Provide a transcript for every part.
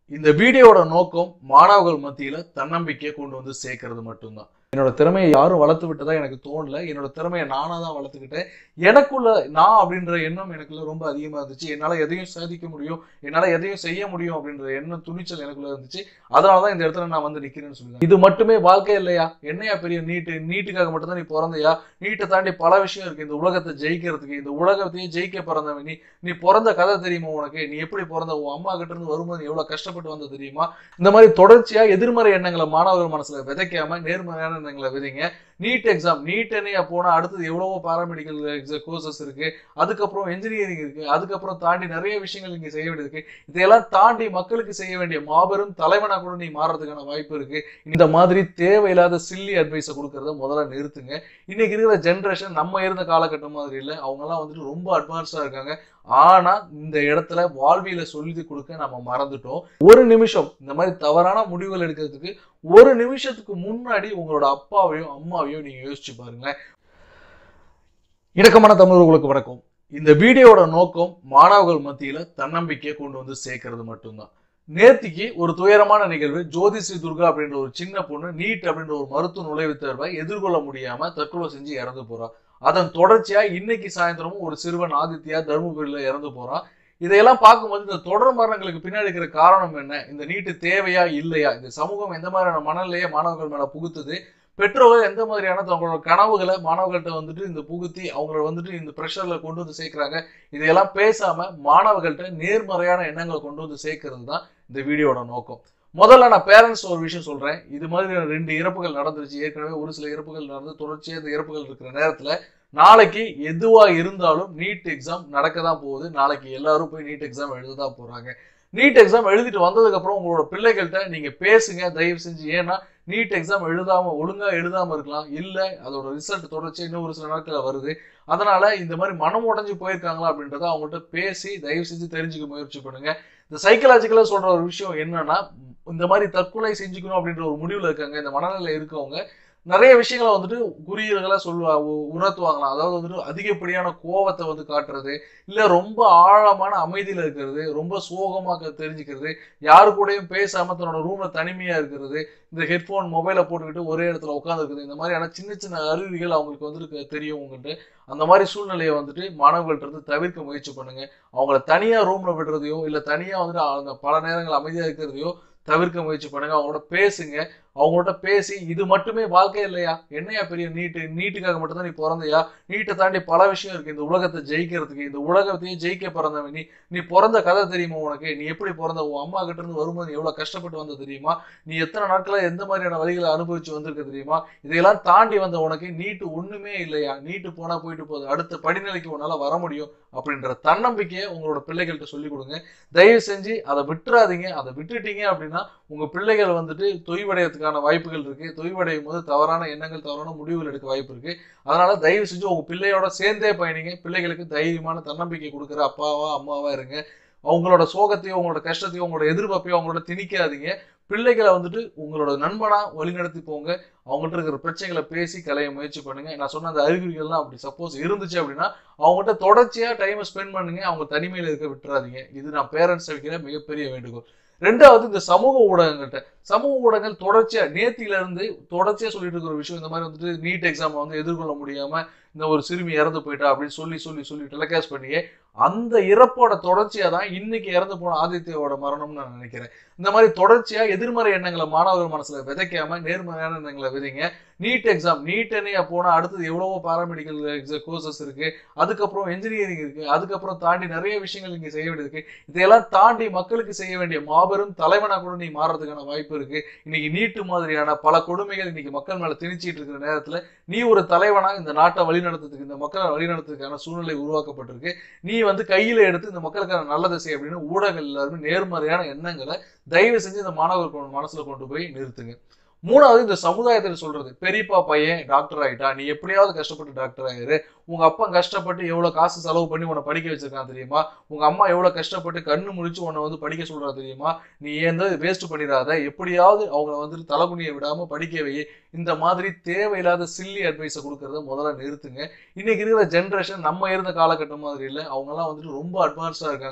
இந்த வீடியோவோட நோக்கம் மாணவர்கள் மத்தியில தன்னம்பிக்கையை கொண்டு வந்து சேர்க்கறது மட்டும்தான் என்னோட திறமையை யாரும் வளர்த்து விட்டதா எனக்கு தோணல என்னோட திறமையை நானா தான் வளர்த்துக்கிட்டேன் எனக்குள்ள நான் அப்படின்ற எண்ணம் எனக்குள்ள ரொம்ப அதிகமா இருந்துச்சு என்னால எதையும் சாதிக்க முடியும் என்னால எதையும் செய்ய முடியும் அப்படின்ற எண்ணம் துணிச்சல் எனக்குள்ள இருந்துச்சு அதனாலதான் இந்த இடத்துல நான் வந்து நிக்கிறேன்னு சொல்லுவேன் இது மட்டுமே வாழ்க்கை இல்லையா என்னையா பெரிய நீட்டு நீட்டுக்காக மட்டும்தான் நீ பிறந்தையா நீட்டை தாண்டி பல விஷயம் இருக்கு இந்த உலகத்தை ஜெயிக்கிறதுக்கு இந்த உலகத்தையே ஜெயிக்க பிறந்தவன் நீ நீ பிறந்த கதை தெரியுமா உனக்கு நீ எப்படி பிறந்த உன் அம்மா கிட்ட இருந்து வரும்போது நீ எவ்வளவு கஷ்டப்பட்டு வந்த தெரியுமா இந்த மாதிரி தொடர்ச்சியா எதிர்மறை எண்ணங்களை மாணவர்கள் மனசுல விதைக்காம நேர்மறையான எண்ணங்களை விதைங்க நீட் எக்ஸாம் நீட் என்னையா போனா அடுத்தது எவ்வளவோ பாராமெடிக்கல் கோர்சஸ் இருக்கு அதுக்கப்புறம் இன்ஜினியரிங் இருக்கு அதுக்கப்புறம் தாண்டி நிறைய விஷயங்கள் இங்க செய்ய வேண்டியது இருக்கு இதையெல்லாம் தாண்டி மக்களுக்கு செய்ய வேண்டிய மாபெரும் தலைவனா கூட நீ மாறதுக்கான வாய்ப்பு இருக்கு இந்த மாதிரி தேவையில்லாத சில்லி அட்வைஸை கொடுக்கறத முதல்ல நிறுத்துங்க இன்னைக்கு இருக்கிற ஜென்ரேஷன் நம்ம இருந்த காலகட்டம் மாதிரி இல்லை அவங்கெல்லாம் வந்துட்டு ரொம்ப அட்வான்ஸா இருக்காங்க ஆனா இந்த இடத்துல வாழ்வியல சொல்லி கொடுக்க நம்ம மறந்துட்டோம் ஒரு நிமிஷம் இந்த மாதிரி தவறான முடிவுகள் எடுக்கிறதுக்கு ஒரு நிமிஷத்துக்கு முன்னாடி உங்களோட அப்பாவையும் அம்மாவையும் நீங்க யோசிச்சு பாருங்களேன் இணக்கமான தமிழர்களுக்கு வணக்கம் இந்த வீடியோவோட நோக்கம் மாணவர்கள் மத்தியில தன்னம்பிக்கையை கொண்டு வந்து சேர்க்கறது மட்டும்தான் நேத்திக்கு ஒரு துயரமான நிகழ்வு ஜோதிஸ்ரீ துர்கா அப்படின்ற ஒரு சின்ன பொண்ணு நீட் அப்படின்ற ஒரு மருத்துவ நுழைவுத் தேர்வை எதிர்கொள்ள முடியாம தற்கொலை செஞ்சு இறந்து போறா அதன் தொடர்ச்சியா இன்னைக்கு சாயந்தரமும் ஒரு சிறுவன் ஆதித்யா தருமபுரியில இறந்து போறான் இதையெல்லாம் பார்க்கும்போது இந்த தொடர் மரணங்களுக்கு பின்னாடி இருக்கிற காரணம் என்ன இந்த நீட்டு தேவையா இல்லையா இந்த சமூகம் எந்த மாதிரியான மனநிலையை மாணவர்கள் மேல புகுத்துது பெற்றோர்கள் எந்த மாதிரியான தங்களோட கனவுகளை மாணவர்கள்ட்ட வந்துட்டு இந்த புகுத்தி அவங்கள வந்துட்டு இந்த ப்ரெஷர்ல கொண்டு வந்து சேர்க்கிறாங்க இதையெல்லாம் பேசாம மாணவர்கள்ட்ட நேர்மறையான எண்ணங்களை கொண்டு வந்து சேர்க்கறது தான் இந்த வீடியோட நோக்கம் முதல்ல நான் பேரண்ட்ஸ் ஒரு விஷயம் சொல்றேன் இது மாதிரி ரெண்டு இறப்புகள் நடந்துருச்சு ஏற்கனவே ஒரு சில இறப்புகள் நடந்து தொடர்ச்சியா இந்த இறப்புகள் இருக்கிற நேரத்துல நாளைக்கு எதுவா இருந்தாலும் நீட் எக்ஸாம் நடக்க தான் போகுது நாளைக்கு எல்லாரும் போய் நீட் எக்ஸாம் எழுத தான் போறாங்க நீட் எக்ஸாம் எழுதிட்டு வந்ததுக்கு அப்புறம் உங்களோட பிள்ளைகள்கிட்ட நீங்க பேசுங்க தயவு செஞ்சு ஏன்னா நீட் எக்ஸாம் எழுதாம ஒழுங்கா எழுதாம இருக்கலாம் இல்ல அதோட ரிசல்ட் தொடர்ச்சி இன்னும் ஒரு சில நாட்கள்ல வருது அதனால இந்த மாதிரி மனம் உடைஞ்சு போயிருக்காங்களா அப்படின்றத அவங்கள்ட்ட பேசி தயவு செஞ்சு தெரிஞ்சுக்க முயற்சி பண்ணுங்க இந்த சைக்கலாஜிக்கலா சொல்ற ஒரு விஷயம் என்னன்னா இந்த மாதிரி தற்கொலை செஞ்சுக்கணும் அப்படின்ற ஒரு முடிவுல இருக்காங்க இந்த மனநிலை இருக்கவங்க நிறைய விஷயங்களை வந்துட்டு குறியீடுகளை சொல்லுவா உ- உணர்த்துவாங்களாம் அதாவது வந்துட்டு அதிகப்படியான கோவத்தை வந்து காட்டுறது இல்ல ரொம்ப ஆழமான அமைதியில இருக்கிறது ரொம்ப சோகமா க- தெரிஞ்சுக்கிறது யாரு கூடயும் பேசாம தன்னோட ரூம்ல தனிமையா இருக்கிறது இந்த ஹெட்ஃபோன் மொபைலை போட்டுக்கிட்டு ஒரே இடத்துல உட்காந்துருக்குது இந்த மாதிரியான சின்ன சின்ன அறிகுறிகள் அவங்களுக்கு வந்துட்டு க- தெரியும் உங்கள்கிட்ட அந்த மாதிரி சூழ்நிலையை வந்துட்டு மாணவர்கள்ட்ட இருந்து தவிர்க்க முயற்சி பண்ணுங்க அவங்கள தனியா ரூம்ல விடுறதையோ இல்ல தனியா வந்துட்டு அவங்க பல நேரங்கள் அமைதியா இருக்கிறதையோ தவிர்க்க முயற்சி பண்ணுங்க அவங்களோட பேசுங்க அவங்கள்ட்ட பேசி இது மட்டுமே வாழ்க்கை இல்லையா என்னையா பெரிய நீட்டு நீட்டுக்காக மட்டும்தான் நீ பிறந்தையா நீட்டை தாண்டி பல விஷயம் இருக்கு இந்த உலகத்தை ஜெயிக்கிறதுக்கு இந்த உலகத்தையே ஜெயிக்க பிறந்தவன் நீ நீ பிறந்த கதை தெரியுமா உனக்கு நீ எப்படி பிறந்த உன் அம்மா கிட்ட இருந்து வரும்போது நீ எவ்வளவு கஷ்டப்பட்டு வந்த தெரியுமா நீ எத்தனை நாட்களா எந்த மாதிரியான வழிகளை அனுபவிச்சு வந்திருக்க தெரியுமா இதையெல்லாம் தாண்டி வந்த உனக்கு நீட்டு ஒண்ணுமே இல்லையா நீட்டு போனா போயிட்டு போகுது அடுத்த படிநிலைக்கு உன்னால வர முடியும் அப்படின்ற தன்னம்பிக்கையை உங்களோட பிள்ளைகள்கிட்ட சொல்லி கொடுங்க தயவு செஞ்சு அதை விட்டுறாதீங்க அதை விட்டுட்டீங்க அப்படின்னா உங்க பிள்ளைகள் வந்துட்டு தொய்வடையறதுக்கான வாய்ப்புகள் இருக்கு தொய்வடையும் போது தவறான எண்ணங்கள் தவறான முடிவுகள் எடுக்க வாய்ப்பு இருக்கு அதனால தயவு செஞ்சு உங்க பிள்ளையோட சேர்ந்தே பயணிங்க பிள்ளைகளுக்கு தைரியமான தன்னம்பிக்கை கொடுக்குற அப்பாவா அம்மாவா இருங்க அவங்களோட சோகத்தையோ உங்களோட கஷ்டத்தையோ உங்களோட எதிர்பார்ப்பையோ அவங்களோட திணிக்காதீங்க பிள்ளைகளை வந்துட்டு உங்களோட நண்பனா வழிநடத்தி போங்க அவங்கள்ட்ட இருக்கிற பிரச்சனைகளை பேசி கலைய முயற்சி பண்ணுங்க நான் சொன்ன அந்த அறிகுறிகள்லாம் அப்படி சப்போஸ் இருந்துச்சு அப்படின்னா அவங்ககிட்ட தொடர்ச்சியா டைமை ஸ்பெண்ட் பண்ணுங்க அவங்க தனிமையில இருக்க விட்டுறாதீங்க இது நான் பேரண்ட்ஸ் வைக்கிற மிகப்பெரிய வேண்டுகோள் ரெண்டாவது இந்த சமூக ஊடகங்கள்ட்ட சமூக ஊடகங்கள் தொடர்ச்சியா நேத்தில இருந்து தொடர்ச்சியா சொல்லிட்டு இருக்கிற விஷயம் இந்த மாதிரி வந்துட்டு நீட் எக்ஸாம் வந்து எதிர்கொள்ள முடியாம இந்த ஒரு சிறுமி இறந்து போயிட்டா அப்படின்னு சொல்லி சொல்லி சொல்லி டெலிகாஸ்ட் பண்ணியே அந்த இறப்போட தொடர்ச்சியா தான் இன்னைக்கு இறந்து போன ஆதித்யாவோட மரணம்னு நான் நினைக்கிறேன் இந்த மாதிரி தொடர்ச்சியா எதிர்மறை எண்ணங்களை மாணவர்கள் மனசுல விதைக்காம நேர்மறையான எண்ணங்களை விதைங்க நீட் எக்ஸாம் நீட் என்னையா போனா அடுத்தது எவ்வளவோ பாராமெடிக்கல் கோர்சஸ் இருக்கு அதுக்கப்புறம் இன்ஜினியரிங் இருக்கு அதுக்கப்புறம் தாண்டி நிறைய விஷயங்கள் இங்க செய்ய வேண்டியது இருக்கு இதையெல்லாம் தாண்டி மக்களுக்கு செய்ய வேண்டிய மாபெரும் தலைவனா கூட நீ மாறதுக்கான வாய்ப்பு இருக்கு இன்னைக்கு நீட்டு மாதிரியான பல கொடுமைகள் இன்னைக்கு மக்கள் மேல திணிச்சிட்டு இருக்கிற நேரத்துல நீ ஒரு தலைவனா இந்த நாட்டை வழிநடத்துறதுக்கு இந்த மக்களை வழிநடத்துறதுக்கான சூழ்நிலை உருவாக்கப்பட்டிருக்கு நீ வந்து கையில எடுத்து இந்த மக்களுக்கான நல்லதை செய் அப்படின்னு ஊடகங்கள் எல்லாருமே நேர்மறையான எண்ணங்களை தயவு செஞ்சு இந்த மாணவர்கள் மனசுல கொண்டு போய் நிறுத்துங்க மூணாவது இந்த சமுதாயத்தில் சொல்றது பெரியப்பா பையன் டாக்டர் ஆயிட்டா நீ எப்படியாவது கஷ்டப்பட்டு டாக்டர் ஆயிரு உங்க அப்பா கஷ்டப்பட்டு எவ்வளவு காசு செலவு பண்ணி உன்னை படிக்க வச்சிருக்கான் தெரியுமா உங்க அம்மா எவ்வளவு கஷ்டப்பட்டு கண்ணு முழிச்சு உன்னை வந்து படிக்க சொல்றா தெரியுமா நீ ஏன் வேஸ்ட் பண்ணிடாத எப்படியாவது அவங்கள வந்துட்டு தலைகுனிய விடாம படிக்க வை இந்த மாதிரி தேவையில்லாத சில்லி அட்வைஸை கொடுக்கறத முதல்ல நிறுத்துங்க இன்னைக்கு இருக்கிற ஜென்ரேஷன் நம்ம இருந்த காலகட்டம் மாதிரி இல்லை அவங்கெல்லாம் வந்துட்டு ரொம்ப அட்வான்ஸ்டா இருக்காங்க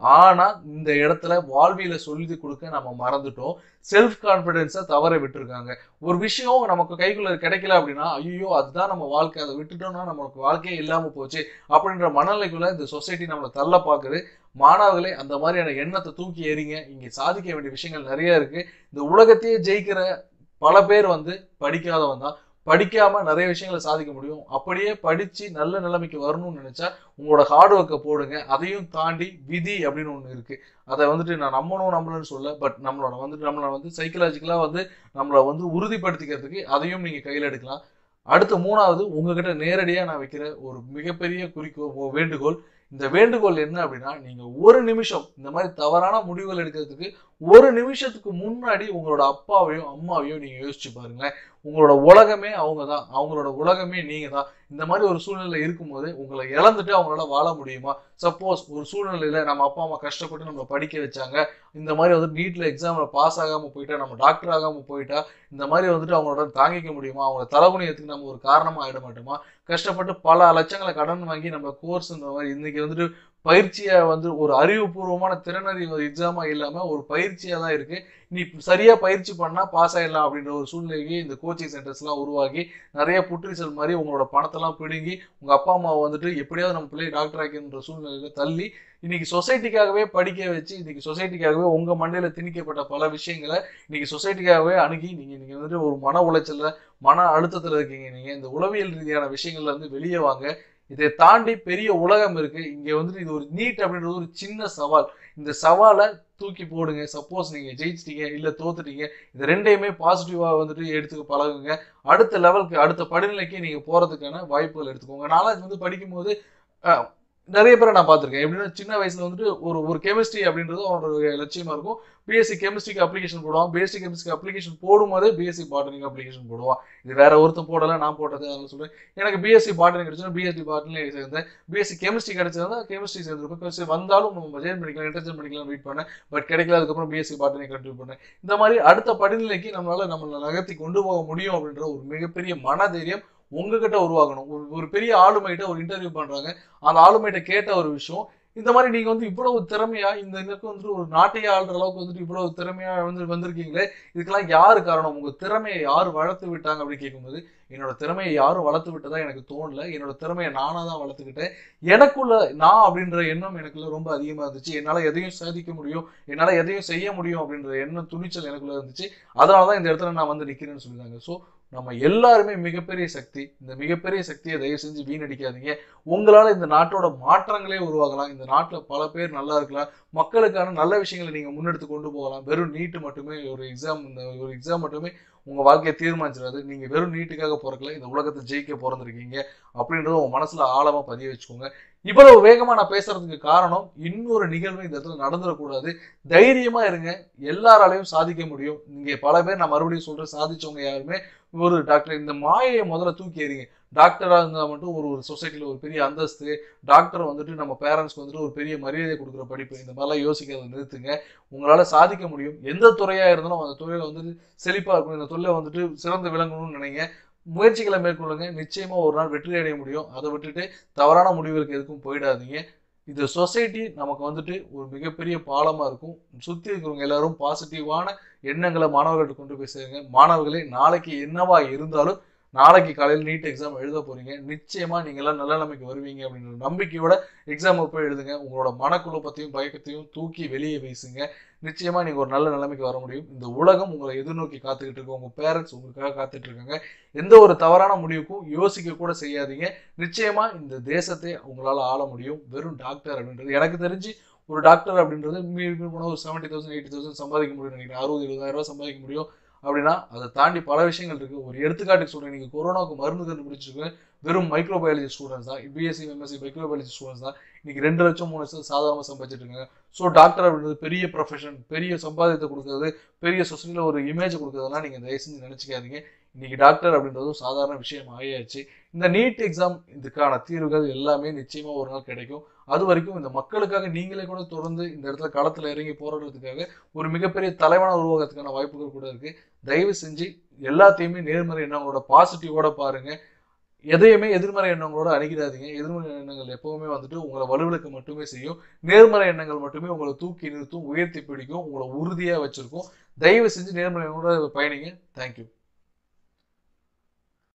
ஆனா இந்த இடத்துல வாழ்வியல சொல்லி கொடுக்க நம்ம மறந்துட்டோம் செல்ஃப் கான்பிடன்ஸை தவற விட்டுருக்காங்க ஒரு விஷயம் நமக்கு கைக்குள்ள கிடைக்கல அப்படின்னா ஐயோ அதுதான் நம்ம வாழ்க்கை அதை விட்டுட்டோம்னா நமக்கு வாழ்க்கையே இல்லாம போச்சு அப்படின்ற மனநிலைக்குள்ள இந்த சொசைட்டி நம்மளை தள்ள பாக்குது மாணவர்களே அந்த மாதிரியான எண்ணத்தை தூக்கி எறிங்க இங்க சாதிக்க வேண்டிய விஷயங்கள் நிறைய இருக்கு இந்த உலகத்தையே ஜெயிக்கிற பல பேர் வந்து படிக்காதவன் தான் படிக்காம நிறைய விஷயங்களை சாதிக்க முடியும் அப்படியே படிச்சு நல்ல நிலைமைக்கு வரணும்னு நினைச்சா உங்களோட ஹார்ட் ஒர்க்கை போடுங்க அதையும் தாண்டி விதி அப்படின்னு ஒன்று இருக்கு அதை வந்துட்டு நான் நம்பணும் நம்பணும்னு சொல்ல பட் நம்மளோட வந்துட்டு நம்மளை வந்து சைக்கலாஜிக்கலா வந்து நம்மளை வந்து உறுதிப்படுத்திக்கிறதுக்கு அதையும் நீங்க கையில் எடுக்கலாம் அடுத்து மூணாவது உங்ககிட்ட நேரடியாக நான் வைக்கிற ஒரு மிகப்பெரிய குறிக்கோள் வேண்டுகோள் இந்த வேண்டுகோள் என்ன அப்படின்னா நீங்க ஒரு நிமிஷம் இந்த மாதிரி தவறான முடிவுகள் எடுக்கிறதுக்கு ஒரு நிமிஷத்துக்கு முன்னாடி உங்களோட அப்பாவையும் அம்மாவையும் நீங்க யோசிச்சு பாருங்களேன் உங்களோட உலகமே அவங்க தான் அவங்களோட உலகமே நீங்க தான் இந்த மாதிரி ஒரு சூழ்நிலை இருக்கும்போது உங்களை இழந்துட்டு அவங்களால வாழ முடியுமா சப்போஸ் ஒரு சூழ்நிலையில நம்ம அப்பா அம்மா கஷ்டப்பட்டு நம்மளை படிக்க வச்சாங்க இந்த மாதிரி வந்து நீட்ல எக்ஸாம்ல பாஸ் ஆகாம போயிட்டா நம்ம டாக்டர் ஆகாம போயிட்டா இந்த மாதிரி வந்துட்டு அவங்களோட தாங்கிக்க முடியுமா அவங்கள தலைகுனியத்துக்கு நம்ம ஒரு காரணமா ஆயிட மாட்டோமா கஷ்டப்பட்டு பல லட்சங்களை கடன் வாங்கி நம்ம கோர்ஸ் இந்த மாதிரி இன்னைக்கு வந்துட்டு பயிற்சியை வந்து ஒரு அறிவுபூர்வமான திறனறிவு எக்ஸாமா இல்லாம ஒரு பயிற்சியா தான் இருக்கு நீ சரியா பயிற்சி பண்ணா பாஸ் ஆயிடலாம் அப்படின்ற ஒரு சூழ்நிலைக்கு இந்த கோச்சிங் சென்டர்ஸ் எல்லாம் உருவாக்கி நிறைய புற்றுச்சல் மாதிரி உங்களோட பணத்தெல்லாம் பிடுங்கி உங்க அப்பா அம்மா வந்துட்டு எப்படியாவது நம்ம பிள்ளைய டாக்டர் ஆக்கின்ற சூழ்நிலையில தள்ளி இன்னைக்கு சொசைட்டிக்காகவே படிக்க வச்சு இன்னைக்கு சொசைட்டிக்காகவே உங்க மண்டையில திணிக்கப்பட்ட பல விஷயங்களை இன்னைக்கு சொசைட்டிக்காகவே அணுகி நீங்க நீங்க வந்துட்டு ஒரு மன உளைச்சல்ல மன அழுத்தத்துல இருக்கீங்க நீங்க இந்த உளவியல் ரீதியான விஷயங்கள்ல இருந்து வெளியே வாங்க இதை தாண்டி பெரிய உலகம் இருக்கு இங்க வந்துட்டு இது ஒரு நீட் அப்படின்றது ஒரு சின்ன சவால் இந்த சவாலை தூக்கி போடுங்க சப்போஸ் நீங்க ஜெயிச்சிட்டீங்க இல்ல தோத்துட்டீங்க இது ரெண்டையுமே பாசிட்டிவா வந்துட்டு எடுத்துக்க பழகுங்க அடுத்த லெவலுக்கு அடுத்த படிநிலைக்கு நீங்க போறதுக்கான வாய்ப்புகள் எடுத்துக்கோங்க நாலாவது வந்து படிக்கும்போது அஹ், நிறைய பேரை நான் பார்த்திருக்கேன் எப்படின்னா சின்ன வயசுல வந்துட்டு ஒரு ஒரு கெமிஸ்ட்ரி அப்படின்றது அவனோட லட்சியமா இருக்கும் பிஎஸ்சி கெமிஸ்ட்ரிக்கு அப்ளிகேஷன் போடுவான் பிஎஸ்சி கெமிஸ்ட்ரிக்கு அப்ளிகேஷன் போடும்போதே பிஎஸ்சி பாட்டனிக்கு அப்ளிகேஷன் போடுவான் இது வேற ஒருத்தன் போடல நான் போட்டது அதனால சொல்றேன் எனக்கு பிஎஸ்சி பாட்டனி கிடைச்சா பிஎஸ்சி பாட்டனி சேர்ந்தேன் பிஎஸ்சி கெமிஸ்ட்ரி கிடைச்சதா கெமிஸ்ட்ரி சேர்ந்துருப்பேன் கெமிஸ்ட்ரி வந்தாலும் நம்ம ஜெயின் பண்ணிக்கலாம் இன்டர்ஜென்ட் பண்ணிக்கலாம் வெயிட் பண்ணேன் பட் கிடைக்கல அதுக்கப்புறம் பிஎஸ்சி பாட்டனி கண்டினியூ பண்ணேன் இந்த மாதிரி அடுத்த படிநிலைக்கு நம்மளால நம்மளை நகர்த்தி கொண்டு போக முடியும் அப்படின்ற ஒரு மிகப்பெரிய மனதைரியம் உங்ககிட்ட உருவாகணும் ஒரு ஒரு பெரிய ஆளுமைகிட்ட ஒரு இன்டர்வியூ பண்றாங்க அந்த ஆளுமைகிட்ட கேட்ட ஒரு விஷயம் இந்த மாதிரி நீங்க வந்து இவ்வளவு திறமையா இந்த இதுக்கு வந்துட்டு ஒரு நாட்டையே ஆள்ற அளவுக்கு வந்துட்டு இவ்வளவு திறமையா வந்து வந்திருக்கீங்களே இதுக்கெல்லாம் யாரு காரணம் உங்க திறமையை யார் வளர்த்து விட்டாங்க அப்படின்னு கேட்கும்போது என்னோட திறமையை யாரும் வளர்த்து விட்டதா எனக்கு தோணல என்னோட திறமையை நானா தான் வளர்த்துக்கிட்டேன் எனக்குள்ள நான் அப்படின்ற எண்ணம் எனக்குள்ள ரொம்ப அதிகமா இருந்துச்சு என்னால எதையும் சாதிக்க முடியும் என்னால எதையும் செய்ய முடியும் அப்படின்ற எண்ணம் துணிச்சல் எனக்குள்ள இருந்துச்சு அதனாலதான் இந்த இடத்துல நான் வந்து நிக்கிறேன்னு சொல்லியிருந்தாங்க ஸோ நம்ம எல்லாருமே மிகப்பெரிய சக்தி இந்த மிகப்பெரிய சக்தியை தயவு செஞ்சு வீணடிக்காதீங்க உங்களால இந்த நாட்டோட மாற்றங்களே உருவாகலாம் இந்த நாட்டுல பல பேர் நல்லா இருக்கலாம் மக்களுக்கான நல்ல விஷயங்களை நீங்க முன்னெடுத்து கொண்டு போகலாம் வெறும் நீட்டு மட்டுமே ஒரு எக்ஸாம் இந்த ஒரு எக்ஸாம் மட்டுமே உங்க வாழ்க்கையை தீர்மானிச்சிடாது நீங்க வெறும் நீட்டுக்காக பிறக்கல இந்த உலகத்தை ஜெயிக்க பிறந்திருக்கீங்க அப்படின்றத உங்க மனசுல ஆழமா பதிய வச்சுக்கோங்க இவ்வளவு வேகமா நான் பேசுறதுக்கு காரணம் இன்னொரு நிகழ்வு இந்த இடத்துல நடந்துடக்கூடாது தைரியமா இருங்க எல்லாராலையும் சாதிக்க முடியும் நீங்க பல பேர் நான் மறுபடியும் சொல்றேன் சாதிச்சவங்க யாருமே ஒரு டாக்டர் இந்த மாயையை முதல்ல தூக்கி எறிங்க டாக்டரா இருந்தா மட்டும் ஒரு ஒரு சொசைட்டில ஒரு பெரிய அந்தஸ்து டாக்டர் வந்துட்டு நம்ம பேரண்ட்ஸ்க்கு வந்துட்டு ஒரு பெரிய மரியாதை கொடுக்குற படிப்பு இந்த மாதிரிலாம் யோசிக்கிறத நிறுத்துங்க உங்களால சாதிக்க முடியும் எந்த துறையா இருந்தாலும் அந்த துறையில வந்துட்டு செழிப்பா இருக்கணும் இந்த தொழில வந்துட்டு சிறந்து விளங்கணும்னு நினைங்க முயற்சிகளை மேற்கொள்ளுங்க நிச்சயமா ஒரு நாள் வெற்றி அடைய முடியும் அதை விட்டுட்டு தவறான முடிவுகளுக்கு எதுக்கும் போயிடாதீங்க இந்த சொசைட்டி நமக்கு வந்துட்டு ஒரு மிகப்பெரிய பாலமா இருக்கும் சுத்தி இருக்கிறவங்க எல்லாரும் பாசிட்டிவான எண்ணங்களை மாணவர்கள்ட்ட கொண்டு போய் சேருங்க மாணவர்களே நாளைக்கு என்னவா இருந்தாலும் நாளைக்கு காலையில் நீட் எக்ஸாம் எழுத போறீங்க நிச்சயமா நீங்க எல்லாம் நல்ல நிலைமைக்கு வருவீங்க அப்படின்ற நம்பிக்கையோட எக்ஸாம் போய் எழுதுங்க உங்களோட மனக்குழப்பத்தையும் பயக்கத்தையும் தூக்கி வெளியே வீசுங்க நிச்சயமா நீங்க ஒரு நல்ல நிலைமைக்கு வர முடியும் இந்த உலகம் உங்களை எதிர்நோக்கி காத்துக்கிட்டு இருக்கு உங்க பேரண்ட்ஸ் உங்களுக்காக காத்துட்டு இருக்காங்க எந்த ஒரு தவறான முடிவுக்கும் யோசிக்க கூட செய்யாதீங்க நிச்சயமா இந்த தேசத்தை உங்களால ஆள முடியும் வெறும் டாக்டர் அப்படின்றது எனக்கு தெரிஞ்சு ஒரு டாக்டர் அப்படின்றது மீறி மீறி போனால் ஒரு செவன்ட்டி தௌசண்ட் எயிட்டி தௌசண்ட் சம்பாதிக்க முடியும் நினைக்கிறேன் அறுபது எழுபதாயிரம் ரூபாய் சம்பாதிக்க முடியும் அப்படின்னா அதை தாண்டி பல விஷயங்கள் இருக்கு ஒரு எடுத்துக்காட்டுக்கு சொல்றேன் நீங்க கொரோனாவுக்கு மருந்து கண்டுபிடிச்சிருக்கு வெறும் மைக்ரோபயாலஜி ஸ்டூடெண்ட்ஸ் தான் பிஎஸ்சி எம்எஸ்சி மைக்ரோபயாலஜி ஸ்டூடெண்ட்ஸ் தான் இன்னைக்கு ரெண்டு லட்சம் மூணு லட்சம் சாதாரணமாக சம்பாதிச்சிட்டு இருக்காங்க ஸோ டாக்டர் அப்படின்றது பெரிய ப்ரொஃபஷன் பெரிய சம்பாதியத்தை கொடுக்கறது பெரிய சொசைட்டியில் ஒரு இமேஜ் கொடுக்கறதெல்லாம் நீங்கள் தயவு செஞ்சு நினச்சிக்காதீங்க இன்னைக்கு டாக்டர் அப்படின்றதும் சாதாரண விஷயம் ஆகியாச்சு இந்த நீட் எக்ஸாம் இதுக்கான தீர்வுகள் எல்லாமே நிச்சயமா ஒரு நாள் கிடைக்கும் அது வரைக்கும் இந்த மக்களுக்காக நீங்களே கூட தொடர்ந்து இந்த இடத்துல களத்துல இறங்கி போராடுறதுக்காக ஒரு மிகப்பெரிய தலைவனா உருவாகிறதுக்கான வாய்ப்புகள் கூட இருக்கு தயவு செஞ்சு எல்லாத்தையுமே நேர்மறை எண்ணங்களோட பாசிட்டிவோட பாருங்க எதையுமே எதிர்மறை எண்ணங்களோட அணுகிடாதீங்க எதிர்மறை எண்ணங்கள் எப்பவுமே வந்துட்டு உங்களை வலுவிழக்க மட்டுமே செய்யும் நேர்மறை எண்ணங்கள் மட்டுமே உங்களை தூக்கி நிறுத்தும் உயர்த்தி பிடிக்கும் உங்களை உறுதியா வச்சிருக்கும் தயவு செஞ்சு நேர்மறை எண்ணங்களோட பயணிங்க தேங்க்யூ